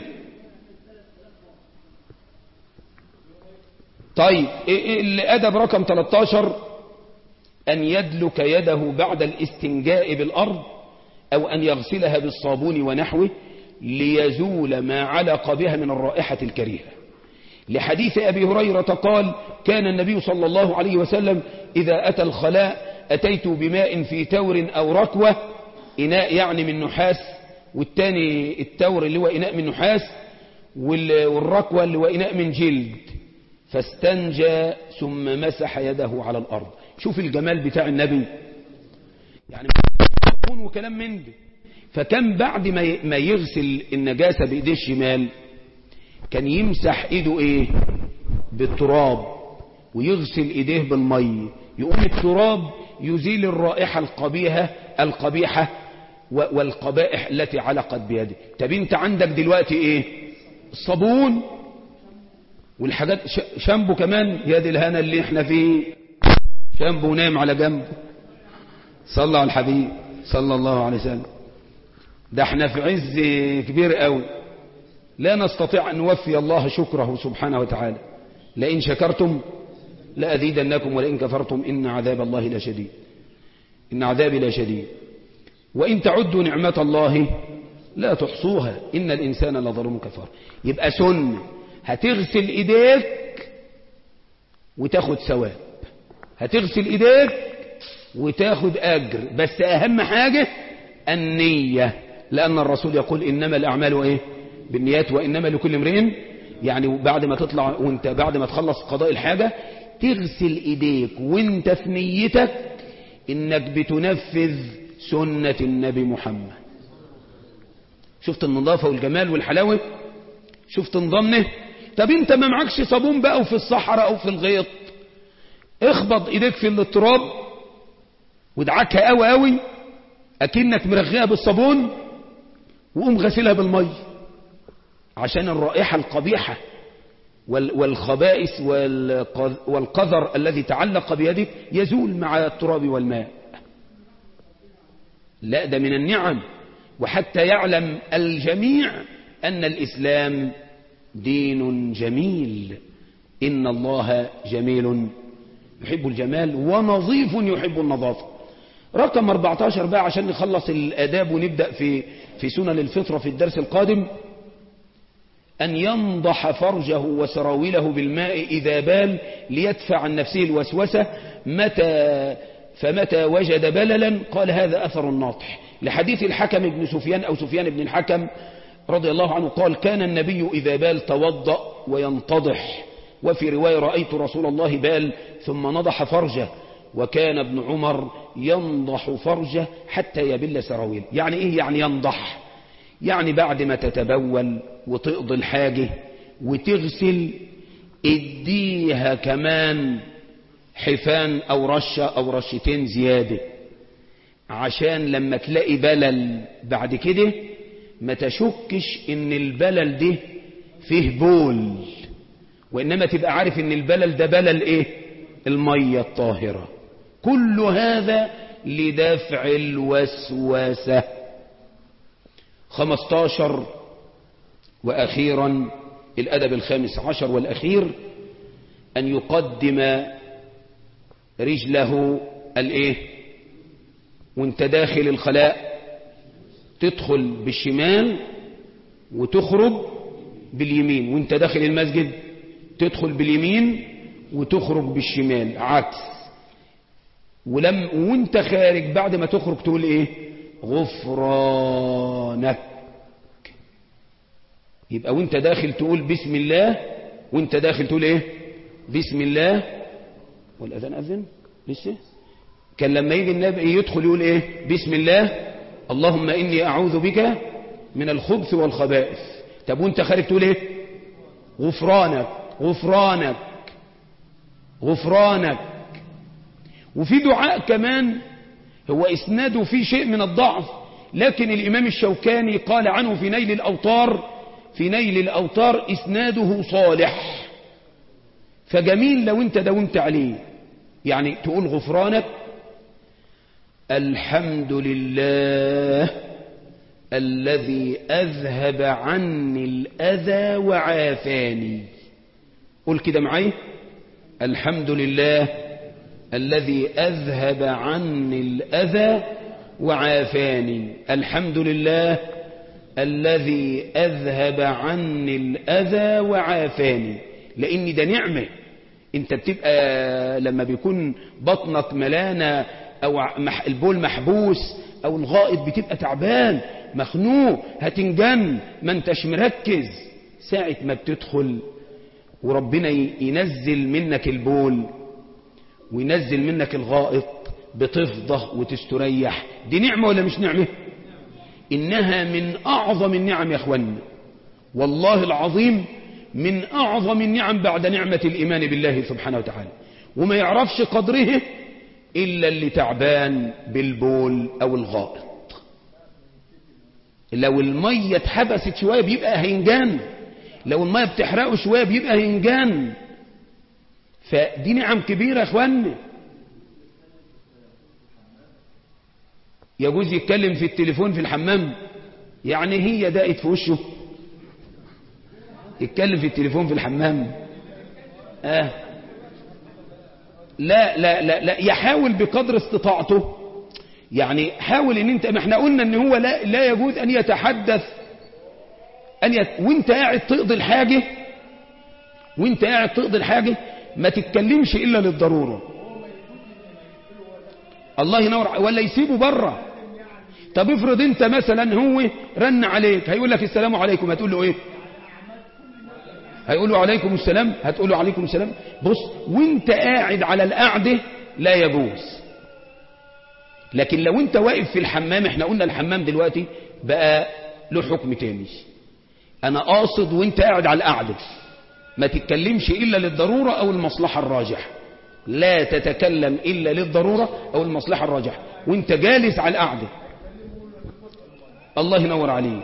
طيب إيه- إيه الأدب رقم 13 أن يدلك يده بعد الاستنجاء بالأرض أو أن يغسلها بالصابون ونحوه ليزول ما علق بها من الرائحة الكريهة لحديث أبي هريرة قال كان النبي صلى الله عليه وسلم إذا أتى الخلاء أتيت بماء في تور أو ركوة إناء يعني من نحاس والتاني التور اللي هو إناء من نحاس والركوة اللي هو إناء من جلد فاستنجى ثم مسح يده على الأرض شوف الجمال بتاع النبي يعني يكون وكلام من ده فكان بعد ما يغسل النجاسة بإيديه الشمال كان يمسح إيده إيه بالتراب ويغسل إيديه بالمي يقوم التراب يزيل الرائحة القبيحة القبيحة والقبائح التي علقت بيده طب انت عندك دلوقتي ايه الصابون والحاجات شامبو كمان يا دي الهنا اللي احنا فيه شامبو نايم على جنب صلى على الحبيب صلى الله عليه وسلم ده احنا في عز كبير قوي لا نستطيع ان نوفي الله شكره سبحانه وتعالى لئن شكرتم لأزيدنكم ولئن كفرتم إن عذاب الله لشديد إن عذابي لشديد وإن تعدوا نعمة الله لا تحصوها إن الإنسان لظلم كفار يبقى سنة هتغسل إيديك وتاخد ثواب هتغسل إيديك وتاخد أجر بس أهم حاجة النية لأن الرسول يقول إنما الأعمال إيه بالنيات وإنما لكل امرئ يعني بعد ما تطلع وانت بعد ما تخلص قضاء الحاجة تغسل ايديك وانت في نيتك انك بتنفذ سنة النبي محمد شفت النظافة والجمال والحلاوة شفت نظامنا طب انت ما معكش صابون بقى وفي الصحراء او في الغيط اخبط ايديك في التراب وادعكها قوي قوي اكنك مرغيها بالصابون وقوم غسلها بالمي عشان الرائحة القبيحة والخبائث والقذر الذي تعلق بيدك يزول مع التراب والماء لا ده من النعم وحتى يعلم الجميع أن الإسلام دين جميل إن الله جميل يحب الجمال ونظيف يحب النظافة رقم 14 بقى عشان نخلص الآداب ونبدأ في في سنن الفطرة في الدرس القادم أن ينضح فرجه وسراويله بالماء إذا بال ليدفع عن نفسه الوسوسة متى فمتى وجد بللا قال هذا أثر الناطح لحديث الحكم بن سفيان أو سفيان بن الحكم رضي الله عنه قال كان النبي إذا بال توضأ وينتضح وفي رواية رأيت رسول الله بال ثم نضح فرجه وكان ابن عمر ينضح فرجه حتى يبل سراويل يعني إيه يعني ينضح يعني بعد ما تتبول وتقضي الحاجة وتغسل اديها كمان حفان او رشة او رشتين زيادة عشان لما تلاقي بلل بعد كده ما تشكش ان البلل ده فيه بول وانما تبقى عارف ان البلل ده بلل ايه المية الطاهرة كل هذا لدفع الوسوسة خمستاشر وأخيرا الأدب الخامس عشر والأخير أن يقدم رجله الإيه وانت داخل الخلاء تدخل بالشمال وتخرج باليمين وانت داخل المسجد تدخل باليمين وتخرج بالشمال عكس ولم وانت خارج بعد ما تخرج تقول ايه غفرانك يبقى وانت داخل تقول بسم الله وانت داخل تقول ايه بسم الله والاذان اذن لسه كان لما يجي النبي يدخل يقول ايه بسم الله اللهم اني اعوذ بك من الخبث والخبائث طب وانت خارج تقول ايه غفرانك غفرانك غفرانك وفي دعاء كمان هو اسناده فيه شيء من الضعف لكن الامام الشوكاني قال عنه في نيل الاوطار في نيل الاوطار اسناده صالح فجميل لو انت داومت عليه يعني تقول غفرانك الحمد لله الذي أذهب عني الأذى وعافاني قول كده معي الحمد لله الذي أذهب عني الأذى وعافاني الحمد لله الذي أذهب عني الأذى وعافاني لان ده نعمة انت بتبقى لما بيكون بطنك ملانة او مح- البول محبوس او الغائط بتبقى تعبان مخنوق هتنجن ما انتش مركز ساعة ما بتدخل وربنا ي- ينزل منك البول وينزل منك الغائط بتفضى وتستريح دي نعمة ولا مش نعمة إنها من أعظم النعم يا أخوانا والله العظيم من أعظم النعم بعد نعمة الإيمان بالله سبحانه وتعالى وما يعرفش قدره إلا اللي تعبان بالبول أو الغائط لو المية اتحبست شوية بيبقى هينجان لو المية بتحرقه شوية بيبقى هينجان فدي نعم كبيرة يا اخوانا يجوز يتكلم في التليفون في الحمام يعني هي دقت في وشه يتكلم في التليفون في الحمام آه. لا لا لا لا يحاول بقدر استطاعته يعني حاول ان انت ما احنا قلنا ان هو لا, لا يجوز ان يتحدث ان يت... وانت قاعد تقضي الحاجة وانت قاعد تقضي الحاجة ما تتكلمش الا للضرورة الله ينور ولا يسيبه بره طب افرض انت مثلا هو رن عليك هيقول لك السلام عليكم هتقول له ايه هيقول له عليكم السلام هتقول له عليكم السلام بص وانت قاعد على القعده لا يجوز لكن لو انت واقف في الحمام احنا قلنا الحمام دلوقتي بقى له حكم تاني انا قاصد وانت قاعد على القعده ما تتكلمش الا للضروره او المصلحه الراجحه لا تتكلم الا للضروره او المصلحه الراجحه وانت جالس على القعده الله ينور عليك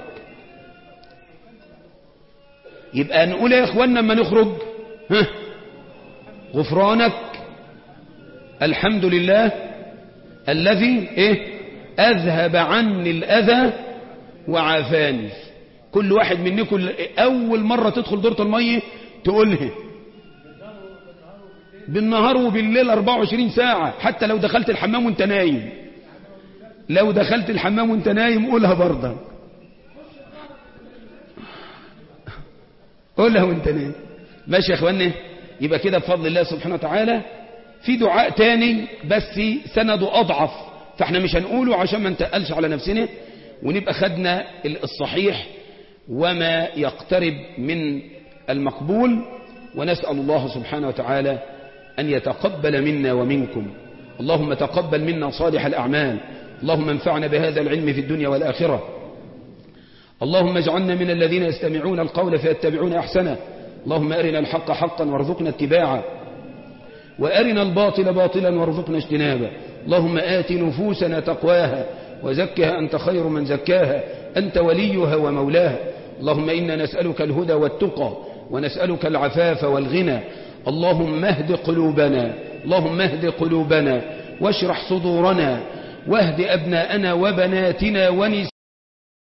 يبقى نقول يا اخوانا لما نخرج ها غفرانك الحمد لله الذي ايه اذهب عني الاذى وعافاني كل واحد منكم اول مرة تدخل دورة المية تقولها بالنهار وبالليل 24 ساعة حتى لو دخلت الحمام وانت نايم لو دخلت الحمام وانت نايم قولها برضه قولها وانت نايم ماشي يا اخواني يبقى كده بفضل الله سبحانه وتعالى في دعاء تاني بس سنده اضعف فاحنا مش هنقوله عشان ما نتقلش على نفسنا ونبقى خدنا الصحيح وما يقترب من المقبول ونسأل الله سبحانه وتعالى أن يتقبل منا ومنكم اللهم تقبل منا صالح الأعمال اللهم انفعنا بهذا العلم في الدنيا والآخرة اللهم اجعلنا من الذين يستمعون القول فيتبعون أحسنه اللهم أرنا الحق حقا وارزقنا اتباعه وأرنا الباطل باطلا وارزقنا اجتنابه اللهم آت نفوسنا تقواها وزكها أنت خير من زكاها أنت وليها ومولاها اللهم إنا نسألك الهدى والتقى ونسألك العفاف والغنى اللهم اهد قلوبنا اللهم اهد قلوبنا واشرح صدورنا واهد أبناءنا وبناتنا ونساءنا